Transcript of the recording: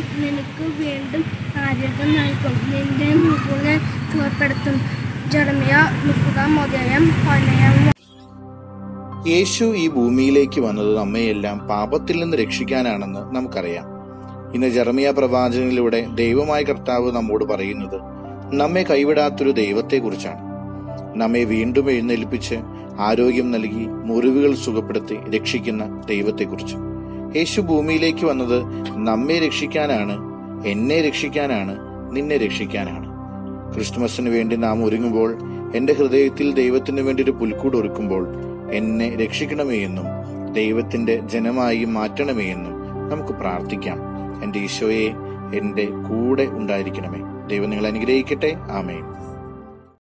നിനക്ക് വീണ്ടും ആരോഗ്യം നൽകും നിന്റെ മുഖനെ സുഖപ്പെടുത്തും ജർമിയ മുപ്പതാം അധ്യായം പതിനേഴാം യേശു ഈ ഭൂമിയിലേക്ക് വന്നത് നമ്മയെല്ലാം പാപത്തിൽ നിന്ന് രക്ഷിക്കാനാണെന്ന് നമുക്കറിയാം ഇന്ന് ജർമിയ പ്രവാചകനിലൂടെ ദൈവമായ കർത്താവ് നമ്മോട് പറയുന്നത് നമ്മെ കൈവിടാത്തൊരു ദൈവത്തെക്കുറിച്ചാണ് നമ്മെ വീണ്ടും എഴുന്നേൽപ്പിച്ച് ആരോഗ്യം നൽകി മുറിവുകൾ സുഖപ്പെടുത്തി രക്ഷിക്കുന്ന ദൈവത്തെക്കുറിച്ച് യേശു ഭൂമിയിലേക്ക് വന്നത് നമ്മെ രക്ഷിക്കാനാണ് എന്നെ രക്ഷിക്കാനാണ് നിന്നെ രക്ഷിക്കാനാണ് ക്രിസ്തുമസിന് വേണ്ടി നാം ഒരുങ്ങുമ്പോൾ എന്റെ ഹൃദയത്തിൽ ദൈവത്തിന് വേണ്ടി ഒരു പുൽക്കൂട് ഒരുക്കുമ്പോൾ എന്നെ രക്ഷിക്കണമേ എന്നും ദൈവത്തിന്റെ ജനമായി മാറ്റണമേ എന്നും നമുക്ക് പ്രാർത്ഥിക്കാം എന്റെ ഈശോയെ എന്റെ കൂടെ ഉണ്ടായിരിക്കണമേ ദൈവം നിങ്ങൾ അനുഗ്രഹിക്കട്ടെ ആമേൻ